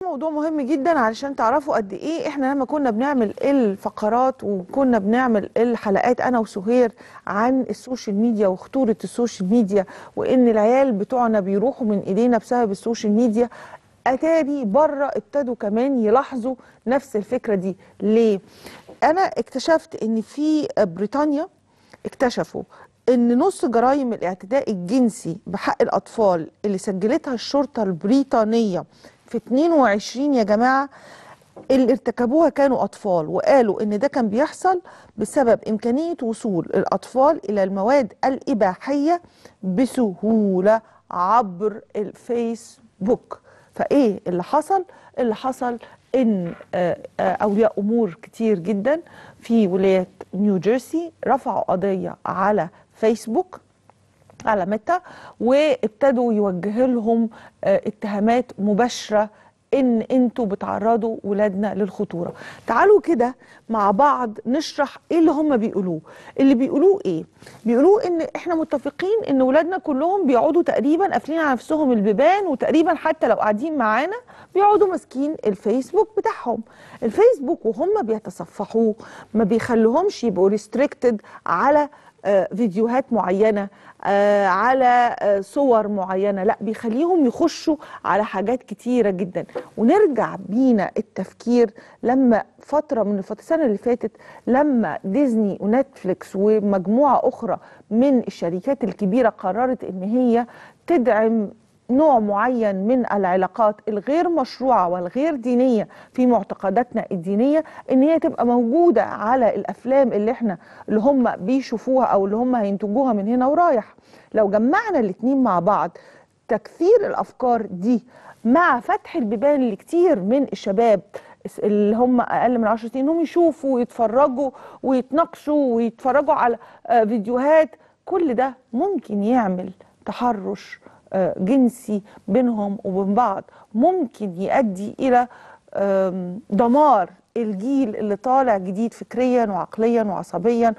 موضوع مهم جدا علشان تعرفوا قد ايه احنا لما كنا بنعمل الفقرات وكنا بنعمل الحلقات انا وسهير عن السوشيال ميديا وخطورة السوشيال ميديا وان العيال بتوعنا بيروحوا من ايدينا بسبب السوشيال ميديا اتاري بره ابتدوا كمان يلاحظوا نفس الفكرة دي ليه انا اكتشفت ان في بريطانيا اكتشفوا ان نص جرائم الاعتداء الجنسي بحق الاطفال اللي سجلتها الشرطه البريطانيه في 22 يا جماعه اللي ارتكبوها كانوا اطفال وقالوا ان ده كان بيحصل بسبب امكانيه وصول الاطفال الى المواد الاباحيه بسهوله عبر الفيسبوك فايه اللي حصل اللي حصل ان آه، آه، اولياء امور كتير جدا في ولايه نيوجيرسي رفعوا قضيه على فيسبوك على متى وابتدوا يوجه لهم آه، اتهامات مباشره ان انتوا بتعرضوا ولادنا للخطوره تعالوا كده مع بعض نشرح ايه اللي هم بيقولوه اللي بيقولوه ايه بيقولوه ان احنا متفقين ان ولادنا كلهم بيقعدوا تقريبا قافلين على نفسهم البيبان وتقريبا حتى لو قاعدين معانا بيقعدوا ماسكين الفيسبوك بتاعهم الفيسبوك وهم بيتصفحوه ما بيخلوهمش يبقوا ريستريكتد على آه، فيديوهات معينة آه، على آه، صور معينة لا بيخليهم يخشوا على حاجات كتيرة جدا ونرجع بينا التفكير لما فترة من الفترة السنة اللي فاتت لما ديزني ونتفليكس ومجموعة أخرى من الشركات الكبيرة قررت إن هي تدعم نوع معين من العلاقات الغير مشروعة والغير دينية في معتقداتنا الدينية ان هي تبقى موجودة على الافلام اللي احنا اللي هم بيشوفوها او اللي هم هينتجوها من هنا ورايح لو جمعنا الاتنين مع بعض تكثير الافكار دي مع فتح البيبان لكتير من الشباب اللي هم اقل من 10 سنين انهم يشوفوا ويتفرجوا ويتناقشوا ويتفرجوا على آه، فيديوهات كل ده ممكن يعمل تحرش آه، جنسي بينهم وبين بعض ممكن يؤدي الى آم، دمار الجيل اللي طالع جديد فكريا وعقليا وعصبيا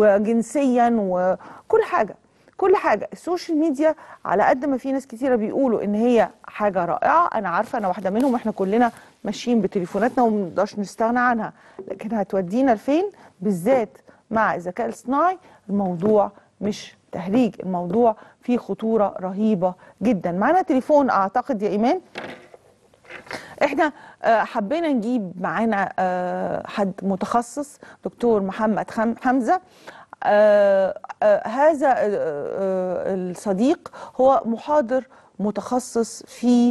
وجنسيا وكل حاجه كل حاجه السوشيال ميديا على قد ما في ناس كتيره بيقولوا ان هي حاجه رائعه انا عارفه انا واحده منهم احنا كلنا ماشيين بتليفوناتنا وما نقدرش نستغنى عنها لكن هتودينا لفين بالذات مع الذكاء الاصطناعي الموضوع مش تهريج الموضوع فيه خطوره رهيبه جدا معانا تليفون اعتقد يا ايمان احنا آه، حبينا نجيب معانا آه، حد متخصص دكتور محمد خم- حمزه آه، آه، هذا آه، آه، الصديق هو محاضر متخصص في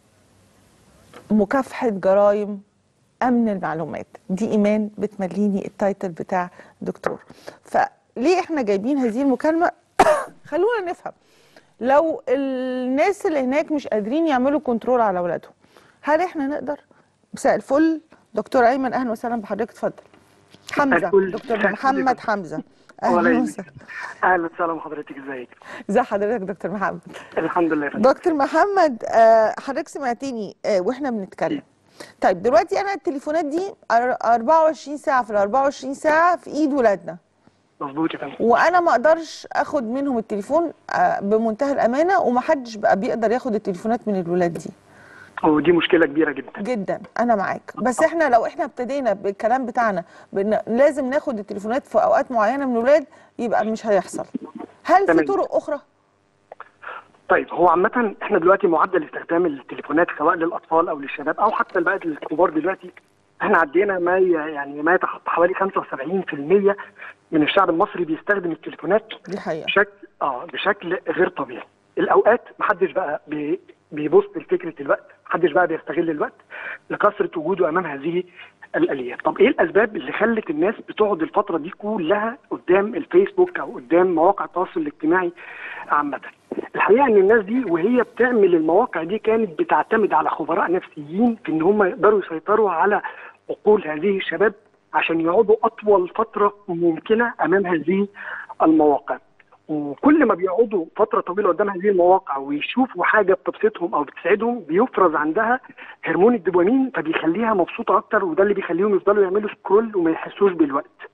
مكافحه جرائم امن المعلومات دي ايمان بتمليني التايتل بتاع دكتور فليه احنا جايبين هذه المكالمه خلونا نفهم لو الناس اللي هناك مش قادرين يعملوا كنترول على اولادهم هل احنا نقدر مساء الفل دكتور ايمن اهلا وسهلا بحضرتك اتفضل حمزه الفل. دكتور مساء محمد الفل. حمزه ولا اهلا يهمك. وسهلا اهلا وسهلا بحضرتك ازيك ازي حضرتك دكتور محمد الحمد لله يا فندم دكتور محمد آه، حضرتك سمعتني آه، واحنا بنتكلم طيب دلوقتي انا التليفونات دي أر- 24 ساعه في ال 24 ساعه في ايد ولادنا مظبوط يا فندم وانا ما اقدرش اخد منهم التليفون آه، بمنتهى الامانه ومحدش بقى بيقدر ياخد التليفونات من الولاد دي ودي مشكله كبيره جدا جدا انا معاك بس احنا لو احنا ابتدينا بالكلام بتاعنا بان لازم ناخد التليفونات في اوقات معينه من الولاد يبقى مش هيحصل هل في تمام. طرق اخرى طيب هو عامه احنا دلوقتي معدل استخدام التليفونات سواء للاطفال او للشباب او حتى بقى الكبار دلوقتي احنا عدينا ما ي- يعني ما يتخطى حوالي 75% من الشعب المصري بيستخدم التليفونات دي حقيقه بشكل اه بشكل غير طبيعي الاوقات محدش بقى بي بيبص لفكره الوقت محدش بقى بيستغل الوقت لكثره وجوده امام هذه الاليات طب ايه الاسباب اللي خلت الناس بتقعد الفتره دي كلها قدام الفيسبوك او قدام مواقع التواصل الاجتماعي عامه الحقيقه ان الناس دي وهي بتعمل المواقع دي كانت بتعتمد على خبراء نفسيين في ان هم يقدروا يسيطروا على عقول هذه الشباب عشان يقعدوا اطول فتره ممكنه امام هذه المواقع وكل ما بيقعدوا فتره طويله قدام هذه المواقع ويشوفوا حاجه بتبسطهم او بتسعدهم بيفرز عندها هرمون الدوبامين فبيخليها مبسوطه اكتر وده اللي بيخليهم يفضلوا يعملوا سكرول وما يحسوش بالوقت.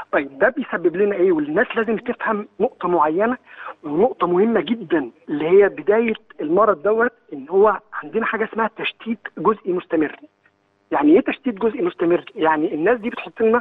طيب ده بيسبب لنا ايه والناس لازم تفهم نقطه معينه ونقطه مهمه جدا اللي هي بدايه المرض دوت ان هو عندنا حاجه اسمها تشتيت جزئي مستمر يعني ايه تشتيت جزئي مستمر يعني الناس دي بتحط لنا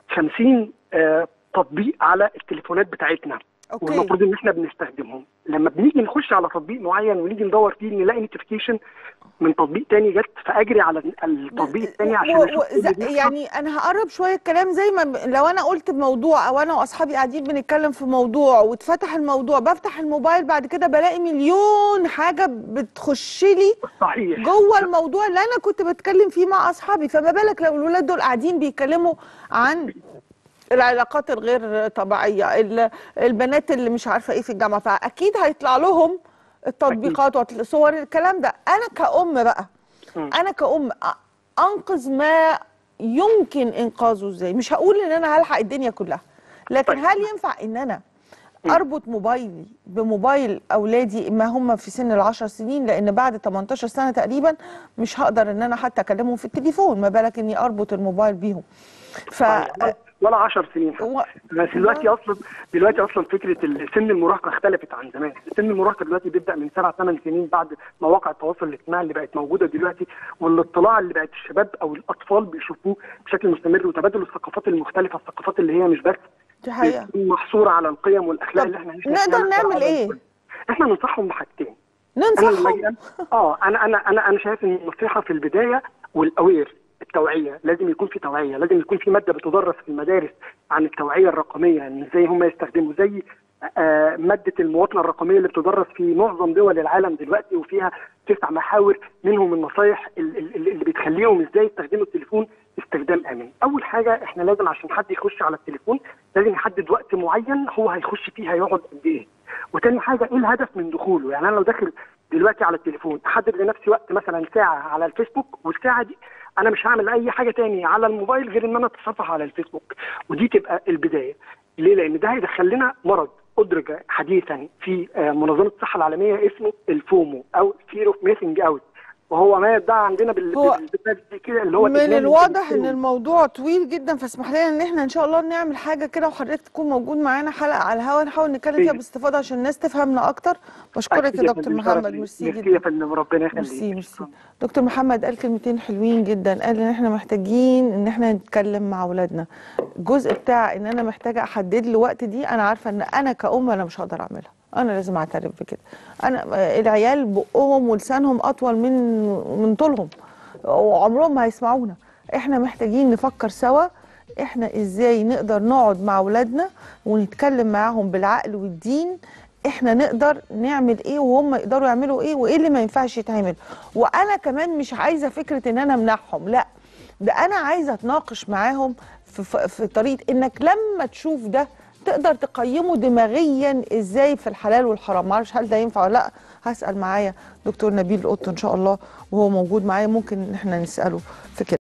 50 آه تطبيق على التليفونات بتاعتنا أوكي. والمفروض ان احنا بنستخدمهم لما بنيجي نخش على تطبيق معين ونيجي ندور فيه نلاقي نوتيفيكيشن من تطبيق تاني جت فاجري على التطبيق التاني عشان و- اشوف و- إيه اللي ز- بيحصل. يعني انا هقرب شويه الكلام زي ما ب... لو انا قلت بموضوع او انا واصحابي قاعدين بنتكلم في موضوع واتفتح الموضوع بفتح الموبايل بعد كده بلاقي مليون حاجه بتخش لي صحيح جوه الموضوع اللي انا كنت بتكلم فيه مع اصحابي فما بالك لو الولاد دول قاعدين بيتكلموا عن العلاقات الغير طبيعيه ال- البنات اللي مش عارفه ايه في الجامعه فاكيد هيطلع لهم التطبيقات والصور الكلام ده انا كأم بقى مم. انا كأم أ- انقذ ما يمكن انقاذه ازاي مش هقول ان انا هلحق الدنيا كلها لكن طيب. هل ينفع ان انا اربط موبايلي بموبايل اولادي ما هم في سن العشر سنين لان بعد 18 سنه تقريبا مش هقدر ان انا حتى اكلمهم في التليفون ما بالك اني اربط الموبايل بيهم ف صحيح. ولا 10 سنين حتى. و- بس دلوقتي اصلا دلوقتي اصلا فكره ال- سن المراهقه اختلفت عن زمان، سن المراهقه دلوقتي بيبدا من سبع ثمان سنين بعد مواقع التواصل الاجتماعي اللي بقت موجوده دلوقتي والاطلاع اللي بقت الشباب او الاطفال بيشوفوه بشكل مستمر وتبادل الثقافات المختلفه الثقافات اللي هي مش بس دي حقيقه بتكون محصوره على القيم والاخلاق طب اللي احنا عشنا نقدر فيها، نعمل على إيه؟ الكل. احنا ننصحهم بحاجتين انا لما ننصحهم أجي أنا- اه انا انا انا انا شايف ان النصيحه في البدايه والاوير التوعيه لازم يكون في توعيه لازم يكون في ماده بتدرس في المدارس عن التوعيه الرقميه ان ازاي هم يستخدموا زي آه ماده المواطنه الرقميه اللي بتدرس في معظم دول العالم دلوقتي وفيها تسع محاور منهم النصايح ال- ال- اللي بتخليهم ازاي يستخدموا التليفون استخدام امن اول حاجه احنا لازم عشان حد يخش على التليفون لازم يحدد وقت معين هو هيخش فيه هيقعد قد ايه وتاني حاجه ايه الهدف من دخوله يعني انا لو داخل دلوقتي على التليفون احدد لنفسي وقت مثلا ساعه على الفيسبوك والساعه دي انا مش هعمل اي حاجه تاني على الموبايل غير ان انا اتصفح على الفيسبوك ودي تبقى البدايه ليه لان ده هيدخل لنا مرض ادرج حديثا في آه، منظمه الصحه العالميه اسمه الفومو او فير اوف ميسنج اوت وهو ما يدعى عندنا بال هو بال- كده اللي هو من إدمان الواضح ان التليفون. الموضوع طويل جدا فاسمح لنا ان احنا ان شاء الله نعمل حاجه كده وحضرتك تكون موجود معانا حلقه على الهواء نحاول نتكلم فيها أكيد. باستفاضه عشان الناس تفهمنا اكتر بشكرك أكيد يا يا دكتور فندم، محمد شرف لي. ميرسي ميرسي جدا يا فندم ربنا يخليك ميرسي ميرسي دكتور محمد قال كلمتين حلوين جدا قال ان احنا محتاجين ان احنا نتكلم مع اولادنا الجزء بتاع ان انا محتاجه احدد له وقت دي انا عارفه ان انا كأم انا مش هقدر اعملها انا لازم اعترف بكده انا العيال بقهم ولسانهم اطول من من طولهم وعمرهم ما هيسمعونا احنا محتاجين نفكر سوا احنا ازاي نقدر نقعد مع اولادنا ونتكلم معاهم بالعقل والدين احنا نقدر نعمل ايه وهم يقدروا يعملوا ايه وايه اللي ما ينفعش يتعمل وانا كمان مش عايزه فكره ان انا امنعهم لا ده انا عايزه اتناقش معاهم في, في, في طريقه انك لما تشوف ده تقدر تقيمه دماغيا ازاي في الحلال والحرام معرفش هل ده ينفع ولا لا هسال معايا دكتور نبيل قط ان شاء الله وهو موجود معايا ممكن ان احنا نساله في كده